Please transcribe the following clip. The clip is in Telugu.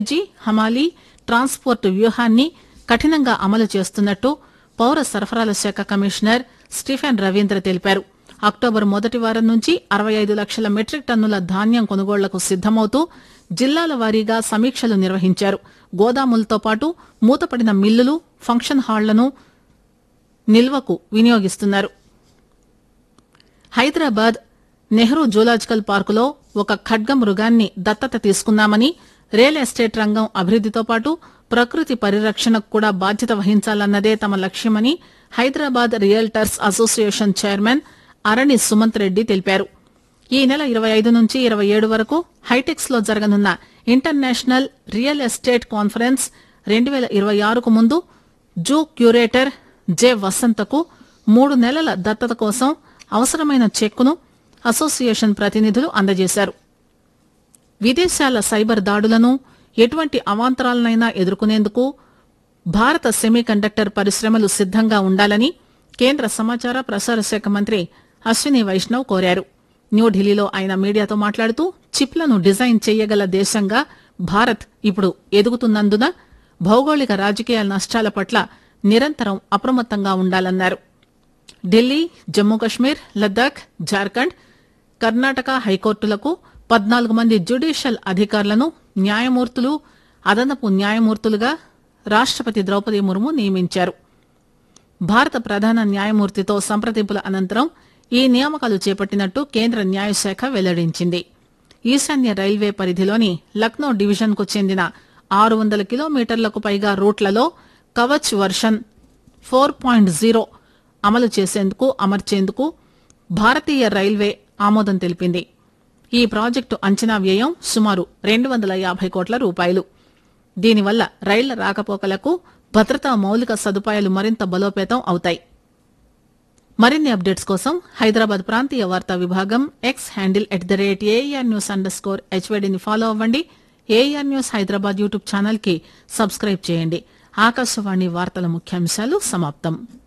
జీ హమాలీ ట్రాన్స్పోర్ట్ వ్యూహాన్ని కఠినంగా అమలు చేస్తున్నట్టు పౌర సరఫరాల శాఖ కమిషనర్ స్టీఫెన్ రవీంద్ర తెలిపారు అక్టోబర్ మొదటి వారం నుంచి అరవై ఐదు లక్షల మెట్రిక్ టన్నుల ధాన్యం కొనుగోళ్లకు సిద్దమవుతూ జిల్లాల వారీగా సమీక్షలు నిర్వహించారు గోదాములతో పాటు మూతపడిన మిల్లులు ఫంక్షన్ హాళ్లను నిల్వకు వినియోగిస్తున్నారు హైదరాబాద్ నెహ్రూ జూలాజికల్ పార్కులో ఒక ఖడ్గ మృగాన్ని దత్తత తీసుకున్నామని రియల్ ఎస్టేట్ రంగం అభివృద్దితో పాటు ప్రకృతి పరిరక్షణకు కూడా బాధ్యత వహించాలన్నదే తమ లక్ష్యమని Hyderabad realtors association chairman Arani Sumanth Reddy తెలిపారు ఈ నెల ఇరవై ఐదు నుంచి ఇరవై ఏడు వరకు హైటెక్స్ లో జరగనున్న ఇంటర్నేషనల్ రియల్ ఎస్టేట్ కాన్ఫరెన్స్ రెండు వేల ఇరవై ఆరుకు ముందు జూ క్యూరేటర్ జె వసంతకు మూడు నెలల దత్తత కోసం అవసరమైన చెక్కును అసోసియేషన్ ప్రతినిధులు అందజేశారు విదేశాల సైబర్ దాడులను ఎటువంటి అవాంతరాలనైనా ఎదుర్కొనేందుకు భారత సెమీకండక్టర్ పరిశ్రమలు సిద్దంగా ఉండాలని కేంద్ర సమాచార ప్రసార శాఖ మంత్రి అశ్విని వైష్ణవ్ కోరారు న్యూఢిల్లీలో ఆయన మీడియాతో మాట్లాడుతూ చిప్లను డిజైన్ చేయగల దేశంగా భారత్ ఇప్పుడు ఎదుగుతున్నందున భౌగోళిక రాజకీయ నష్టాల పట్ల నిరంతరం అప్రమత్తంగా ఉండాలన్నారు ఢిల్లీ జమ్మూ కశ్మీర్ లద్దాఖ్ జార్ఖండ్ కర్ణాటక హైకోర్టులకు పద్నాలుగు మంది జ్యుడిషియల్ అధికారులను న్యాయమూర్తులు అదనపు న్యాయమూర్తులుగా రాష్టపతి ద్రౌపది ముర్ము నియమించారు భారత ప్రధాన న్యాయమూర్తితో సంప్రదింపుల అనంతరం ఈ నియామకాలు చేపట్టినట్టు కేంద్ర న్యాయశాఖ వెల్లడించింది ఈశాన్య రైల్వే పరిధిలోని లక్నో డివిజన్ కు చెందిన ఆరు వందల కిలోమీటర్లకు పైగా రూట్లలో Kavach version four point zero అమలు చేసేందుకు అమర్చేందుకు భారతీయ రైల్వే ఆమోదం తెలిపింది ఈ ప్రాజెక్టు అంచనా వ్యయం సుమారు రెండు వందల యాభై కోట్ల రూపాయలు దీనివల్ల రైళ్ల రాకపోకలకు భద్రతా మౌలిక సదుపాయాలు మరింత బలోపేతం అవుతాయి మరిన్ని అప్డేట్స్ కోసం హైదరాబాద్ ప్రాంతీయ వార్తా విభాగం X handle at the rate AR news underscore స్కోర్ హెచ్వైడిని ఫాలో అవ్వండి AR news Hyderabad YouTube channel కి సబ్స్క్రైబ్ చేయండి ఆకాశవాణి వార్తల ముఖ్యాంశాలు సమాప్తం